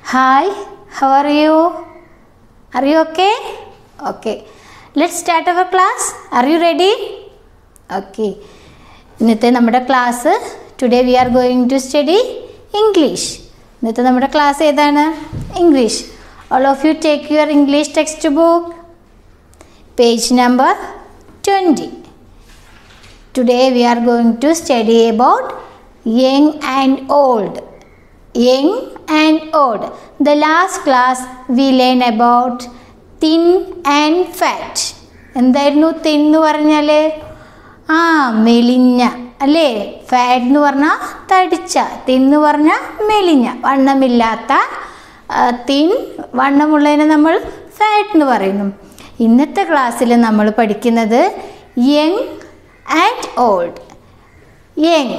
Hi, how are you? Are you okay? Okay. Let's start our class. Are you ready? Okay. ഇന്നത്തെ നമ്മുടെ class today we are going to study English ഇന്നത്തെ നമ്മുടെ class ഏതാണ് English all of you take your English text book page number twenty Today we are going to study about young and old. Young and old. The last class we learned about thin and fat. എന്തായിരുന്നു thin എന്ന് പറഞ്ഞാൽ ആ മെലിഞ്ഞ അല്ലേ fat എന്ന് പറഞ്ഞാൽ തടിച്ച thin എന്ന് പറഞ്ഞാൽ മെലിഞ്ഞ വണ്ണമില്ലാത്ത തിൻ വണ്ണമുള്ളതിനെ നമ്മൾ ഫാറ്റ് എന്ന് പറയുന്നു ഇന്നത്തെ ക്ലാസ്സിൽ നമ്മൾ പഠിക്കുന്നത് young and old. Young.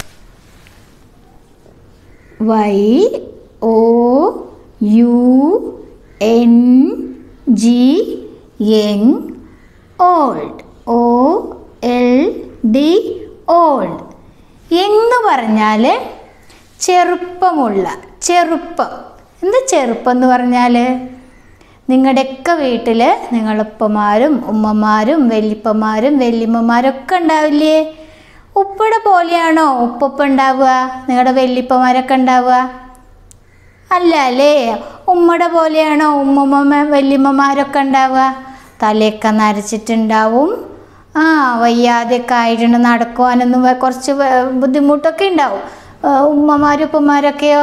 Y O U N G young old O L D old എന്ന് പറഞ്ഞാൽ ചെറുപ്പമുള്ള ചെറുപ്പം എന്താ ചെറുപ്പം എന്ന് പറഞ്ഞാൽ നിങ്ങളുടെയൊക്കെ വീട്ടിൽ നിങ്ങളുപ്പമാരും ഉമ്മമാരും വല്യപ്പമാരും വല്യമ്മമാരൊക്കെ ഉണ്ടാവില്ലേ ഉപ്പയുടെ പോലെയാണോ ഉപ്പുപ്പ ഉണ്ടാവുക നിങ്ങളുടെ വല്യപ്പമാരൊക്കെ ഉണ്ടാവുക അല്ല അല്ലേ ഉമ്മയുടെ പോലെയാണോ ഉമ്മമ്മ വല്യമ്മമാരൊക്കെ ഉണ്ടാവുക തലയൊക്കെ നരച്ചിട്ടുണ്ടാവും ആ വയ്യാതെയൊക്കെ ആയിട്ടുണ്ട് നടക്കുവാനൊന്നും കുറച്ച് ബുദ്ധിമുട്ടൊക്കെ ഉണ്ടാവും ഉമ്മമാരും ഉപ്പമാരൊക്കെയോ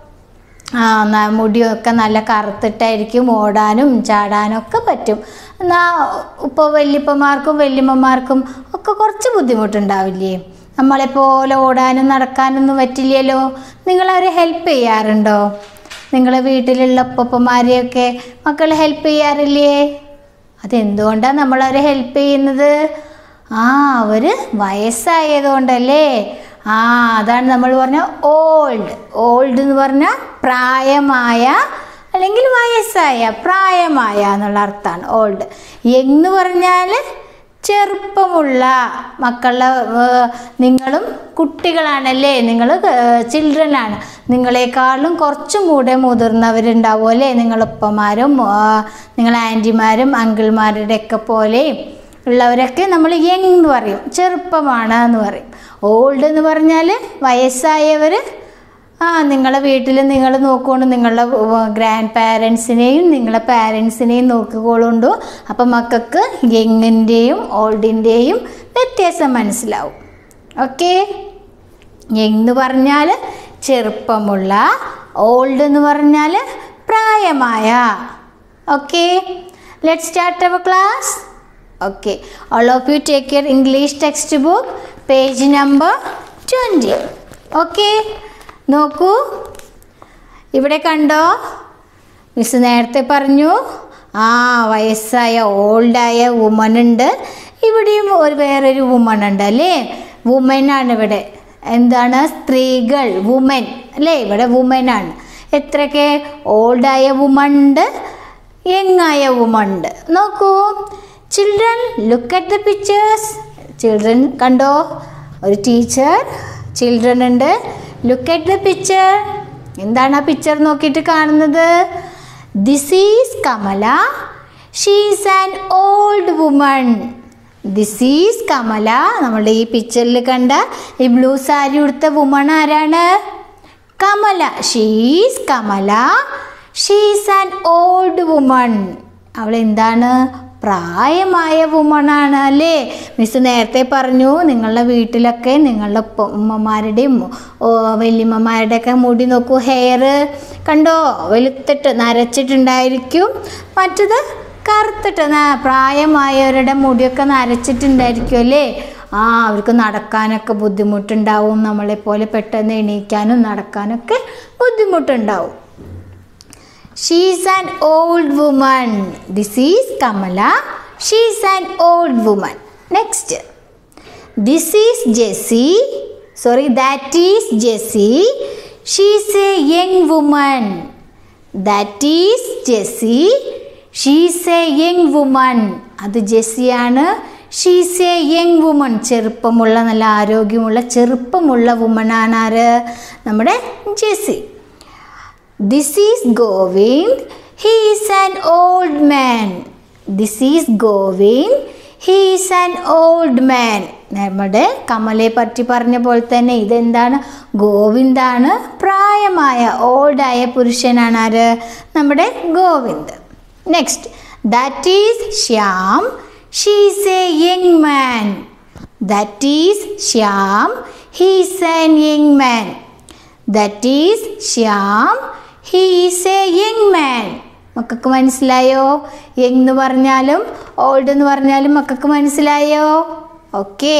ആ മുടിയൊക്കെ നല്ല കറുത്തിട്ടായിരിക്കും ഓടാനും ചാടാനും ഒക്കെ പറ്റും എന്നാൽ ഇപ്പോൾ വല്യപ്പന്മാർക്കും വല്യമ്മമാർക്കും ഒക്കെ കുറച്ച് ബുദ്ധിമുട്ടുണ്ടാവില്ലേ നമ്മളെപ്പോലെ ഓടാനും നടക്കാനൊന്നും പറ്റില്ലല്ലോ നിങ്ങളവരെ ഹെൽപ്പ് ചെയ്യാറുണ്ടോ നിങ്ങളെ വീട്ടിലുള്ള ഉപ്പപ്പന്മാരെയൊക്കെ മക്കൾ ഹെൽപ്പ് ചെയ്യാറില്ലേ അതെന്തുകൊണ്ടാണ് നമ്മളവരെ ഹെൽപ്പ് ചെയ്യുന്നത് ആ അവർ വയസ്സായതുകൊണ്ടല്ലേ ആ അതാണ് നമ്മൾ പറഞ്ഞ ഓൾഡ് ഓൾഡ് എന്ന് പറഞ്ഞാൽ പ്രായമായ അല്ലെങ്കിൽ വയസ്സായ പ്രായമായ എന്നുള്ള അർത്ഥമാണ് ഓൾഡ് എന്ന് പറഞ്ഞാൽ ചെറുപ്പമുള്ള മക്കളുടെ നിങ്ങളും കുട്ടികളാണല്ലേ നിങ്ങൾ ചിൽഡ്രൻ ആണ് നിങ്ങളെക്കാളും കുറച്ചും കൂടെ മുതിർന്നവരുണ്ടാവും അല്ലേ നിങ്ങളുപ്പമാരും നിങ്ങൾ ആൻറ്റിമാരും അങ്കിൾമാരുടെ ഒക്കെ പോലെയും ഉള്ളവരൊക്കെ നമ്മൾ യങ് എന്ന് പറയും ചെറുപ്പമാണ് എന്ന് പറയും ഓൾഡ് എന്ന് പറഞ്ഞാൽ വയസ്സായവർ ആ നിങ്ങളെ വീട്ടിൽ നിങ്ങൾ നോക്കുകൊണ്ട് നിങ്ങളുടെ ഗ്രാൻഡ് പാരൻസിനെയും നിങ്ങളെ പാരൻസിനെയും നോക്കിക്കൊള്ളുണ്ടു അപ്പം മക്കൾക്ക് യങ്ങിൻ്റെയും ഓൾഡിൻ്റെയും വ്യത്യാസം മനസ്സിലാവും ഓക്കെ എന്ന് പറഞ്ഞാൽ ചെറുപ്പമുള്ള ഓൾഡ് എന്ന് പറഞ്ഞാൽ പ്രായമായ okay let start our class okay all of you take your english textbook page number 20 okay നോക്കൂ ഇവിടെ കണ്ടോ മിസ് നേരത്തെ പറഞ്ഞു ആ വയസ്സായ ഓൾഡായ വുമൺ ഉണ്ട് ഇവിടെയും ഒരു വേറൊരു വുമൺ ഉണ്ട് അല്ലേ വുമനാണ് ഇവിടെ എന്താണ് സ്ത്രീകൾ വുമൻ അല്ലേ ഇവിടെ വുമനാണ് എത്രയൊക്കെ ഓൾഡായ വുമൺ ഉണ്ട് യങ്ങായ വുമൺ ഉണ്ട് നോക്കൂ children look at the pictures children കണ്ടോ ഒരു ടീച്ചർ ചിൽഡ്രൻ ഉണ്ട് ലുക്ക് അറ്റ് ദ പിക്ചർ എന്താണ് ആ പിക്ചർ നോക്കിയിട്ട് കാണുന്നത് this is Kamala she's an old woman this is Kamala നമ്മളുടെ ഈ പിക്ചറിൽ കണ്ട ഈ ബ്ലൂ സാരി ഉടുത്ത വുമൺ ആരാണ് Kamala she's Kamala she's an old woman അവൾ എന്താണ് പ്രായമായ വുമണാണ് അല്ലേ മിസ് നേരത്തെ പറഞ്ഞു നിങ്ങളുടെ വീട്ടിലൊക്കെ നിങ്ങളുടെ ഉമ്മമാരുടെയും വല്യമ്മമാരുടെയൊക്കെ മുടി നോക്കൂ ഹെയർ കണ്ടോ വെളുത്തിട്ട് നരച്ചിട്ടുണ്ടായിരിക്കും മറ്റത് കറുത്തിട്ട് പ്രായമായവരുടെ മുടിയൊക്കെ നരച്ചിട്ടുണ്ടായിരിക്കും അല്ലേ ആ അവർക്ക് നടക്കാനൊക്കെ ബുദ്ധിമുട്ടുണ്ടാവും നമ്മളെപ്പോലെ പെട്ടെന്ന് എണീക്കാനും നടക്കാനൊക്കെ ബുദ്ധിമുട്ടുണ്ടാവും she's an old woman this is Kamala she's an old woman next this is Jessy sorry that is Jessy she's a young woman that is Jessy she's a young woman അത് ജെസ്സിയാണ് ഷീസ് എ യങ് വുമൺ ചെറുപ്പമുള്ള നല്ല ആരോഗ്യമുള്ള ചെറുപ്പമുള്ള വുമണാണ് ആര് നമ്മുടെ Jessy this is Govind he is an old man this is Govind he is an old man നമ്മുടെ കമലയെ പറ്റി പറഞ്ഞ പോലെ തന്നെ ഇതെന്താണ് ഗോവിന്ദാണ് പ്രായമായ ഓൾഡായ പുരുഷനാണ് ആര് നമ്മുടെ Govind next that is Shyam she's a young man that is Shyam he's an young man that is Shyam he's a young man മക്കൾക്ക് മനസ്സിലായോ യങ് എന്ന് പറഞ്ഞാലും ഓൾഡ് എന്ന് പറഞ്ഞാലും മക്കൾക്ക് മനസ്സിലായോ okay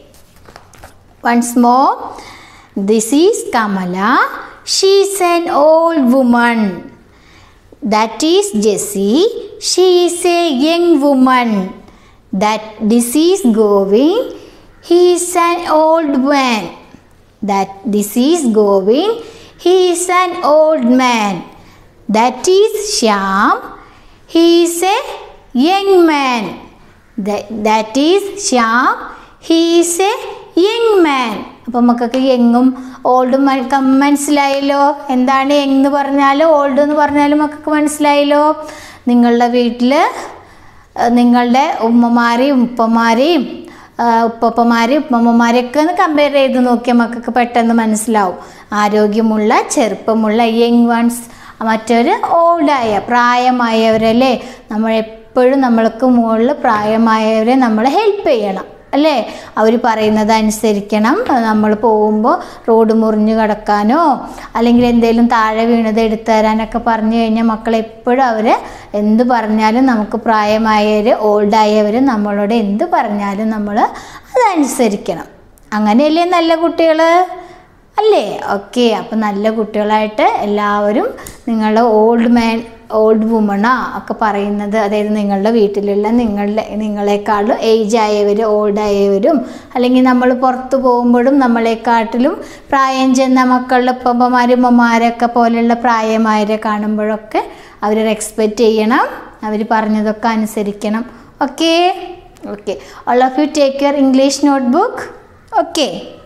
once more this is Kamala she's an old woman that is Jessy she is a young woman that this is Govind he is an old man that this is Govind he is an old man that is Shyam he is a young man that is Shyam he is a young man അപ്പം മക്കൾക്ക് യങ്ങും ഓൾഡും മനസ്സിലായല്ലോ എന്താണ് young എന്ന് പറഞ്ഞാലും old എന്ന് പറഞ്ഞാലും മക്കൾക്ക് മനസ്സിലായല്ലോ നിങ്ങളുടെ വീട്ടിൽ നിങ്ങളുടെ ഉമ്മമാരെയും ഉപ്പമാരെയും ഉപ്പപ്പമാരെയും ഉപ്പമ്മമാരെയൊക്കെ ഒന്ന് കമ്പയർ ചെയ്ത് നോക്കിയാൽ മക്കൾക്ക് പെട്ടെന്ന് മനസ്സിലാവും ആരോഗ്യമുള്ള ചെറുപ്പമുള്ള യങ് വൺസ് മറ്റൊരു ഓൾഡായ പ്രായമായവരല്ലേ നമ്മൾ എപ്പോഴും നമ്മൾക്ക് മുകളിൽ പ്രായമായവരെ നമ്മൾ ഹെൽപ്പ് ചെയ്യണം അല്ലേ അവർ പറയുന്നത് അനുസരിക്കണം നമ്മൾ പോകുമ്പോൾ റോഡ് മുറിഞ്ഞു കിടക്കാനോ അല്ലെങ്കിൽ എന്തെങ്കിലും താഴെ വീണത് എടുത്തു തരാനൊക്കെ പറഞ്ഞു കഴിഞ്ഞാൽ മക്കൾ എപ്പോഴും അവർ എന്ത് പറഞ്ഞാലും നമുക്ക് പ്രായമായവർ ഓൾഡായവർ നമ്മളോട് എന്ത് പറഞ്ഞാലും നമ്മൾ അതനുസരിക്കണം അങ്ങനെയല്ലേ നല്ല കുട്ടികൾ അല്ലേ ഓക്കെ അപ്പം നല്ല കുട്ടികളായിട്ട് എല്ലാവരും നിങ്ങൾ ഓൾഡ് മാൻ ഓൾഡ് വുമണാ ഒക്കെ പറയുന്നത് അതായത് നിങ്ങളുടെ വീട്ടിലുള്ള നിങ്ങളുടെ നിങ്ങളെക്കാളും ഏജ് ആയവർ ഓൾഡ് ആയവരും അല്ലെങ്കിൽ നമ്മൾ പുറത്ത് പോകുമ്പോഴും നമ്മളെക്കാട്ടിലും പ്രായം ചെന്ന മക്കളുടെ ഉപ്പമ്മമാരും ഉമ്മമാരൊക്കെ പോലെയുള്ള പ്രായമായവരെ കാണുമ്പോഴൊക്കെ അവർ റെസ്പെക്റ്റ് ചെയ്യണം അവർ പറഞ്ഞതൊക്കെ അനുസരിക്കണം okay okay all of you take your English note book okay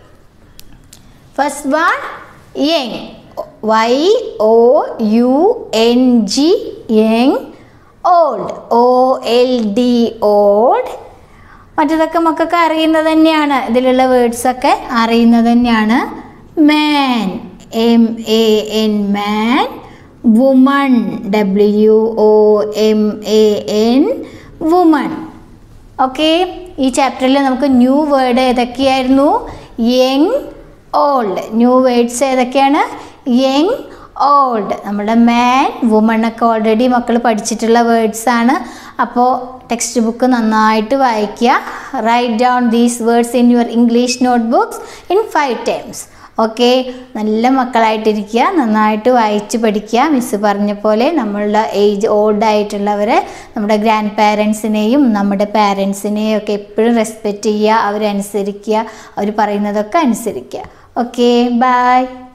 first one young Y O U N G young old O L D old മറ്റതൊക്കെ മക്കൾക്ക് അറിയുന്നത് തന്നെയാണ് ഇതിലുള്ള വേർഡ്സൊക്കെ അറിയുന്നത് തന്നെയാണ് man M A N man woman W O M A N woman okay ഈ ചാപ്റ്ററിൽ നമുക്ക് ന്യൂ വേർഡ് ഏതൊക്കെയായിരുന്നു യങ് ഓൾഡ് ന്യൂ വേർഡ്സ് ഏതൊക്കെയാണ് യങ് ഓൾഡ് നമ്മുടെ മാൻ വുമൺ ഒക്കെ ഓൾറെഡി മക്കൾ പഠിച്ചിട്ടുള്ള വേർഡ്സ് ആണ് അപ്പോൾ ടെക്സ്റ്റ് ബുക്ക് നന്നായിട്ട് വായിക്കുക write down these words in your English note books in five times okay നല്ല മക്കളായിട്ടിരിക്കുക നന്നായിട്ട് വായിച്ച് പഠിക്കുക മിസ്സ് പറഞ്ഞ പോലെ നമ്മളുടെ ഏജ് ഓൾഡ് ആയിട്ടുള്ളവരെ നമ്മുടെ ഗ്രാൻഡ് പാരൻസിനെയും നമ്മുടെ പാരൻസിനെയും ഒക്കെ എപ്പോഴും റെസ്പെക്റ്റ് ചെയ്യുക അവരനുസരിക്കുക അവർ പറയുന്നതൊക്കെ അനുസരിക്കുക ഓക്കെ ബൈ